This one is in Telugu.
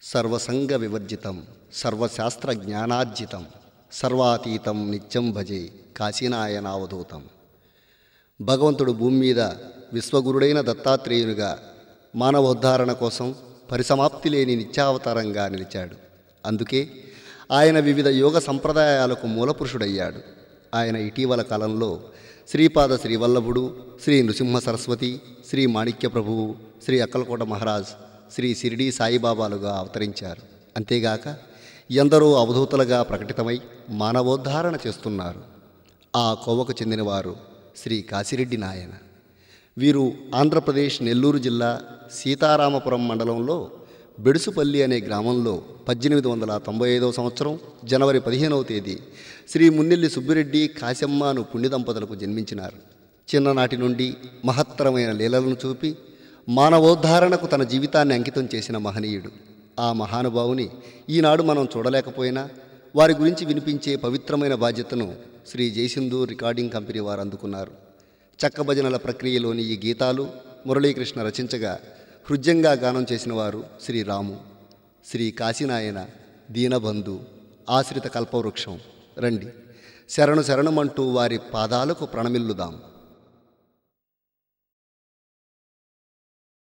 సర్వసంగ వివర్జితం సర్వశాస్త్ర జ్ఞానార్జితం సర్వాతీతం నిత్యం భజే కాశీనాయనావధూతం భగవంతుడు భూమి మీద విశ్వగురుడైన దత్తాత్రేయునిగా మానవోద్ధారణ కోసం పరిసమాప్తి లేని నిత్యావతారంగా నిలిచాడు అందుకే ఆయన వివిధ యోగ సంప్రదాయాలకు మూలపురుషుడయ్యాడు ఆయన ఇటీవల కాలంలో శ్రీపాద శ్రీవల్లభుడు శ్రీ నృసింహ సరస్వతి శ్రీ మాణిక్య ప్రభువు శ్రీ అక్కలకోట మహారాజ్ శ్రీ షిరిడి సాయిబాబాలుగా అవతరించారు అంతేగాక ఎందరో అవధూతలుగా ప్రకటితమై మానవోద్ధారణ చేస్తున్నారు ఆ కోవకు చెందినవారు శ్రీ కాశిరెడ్డి నాయన వీరు ఆంధ్రప్రదేశ్ నెల్లూరు జిల్లా సీతారామపురం మండలంలో బెడుసుపల్లి అనే గ్రామంలో పద్దెనిమిది వందల తొంభై ఐదవ సంవత్సరం జనవరి పదిహేనవ తేదీ శ్రీ మున్నెల్లి సుబ్బిరెడ్డి కాశమ్మను పుణ్య దంపతులకు జన్మించినారు చిన్ననాటి నుండి మహత్తరమైన లీలలను చూపి మానవోద్ధారణకు తన జీవితాన్ని అంకితం చేసిన మహనీయుడు ఆ మహానుభావుని ఈనాడు మనం చూడలేకపోయినా వారి గురించి వినిపించే పవిత్రమైన బాధ్యతను శ్రీ జయసింధు రికార్డింగ్ కంపెనీ వారు అందుకున్నారు చక్క భజనల ప్రక్రియలోని ఈ గీతాలు మురళీకృష్ణ రచించగా హృద్యంగా గానం చేసిన వారు శ్రీ రాము శ్రీ కాశీనాయన దీనబంధు ఆశ్రిత కల్పవృక్షం రండి శరణు శరణమంటూ వారి పాదాలకు ప్రణమిల్లుదాం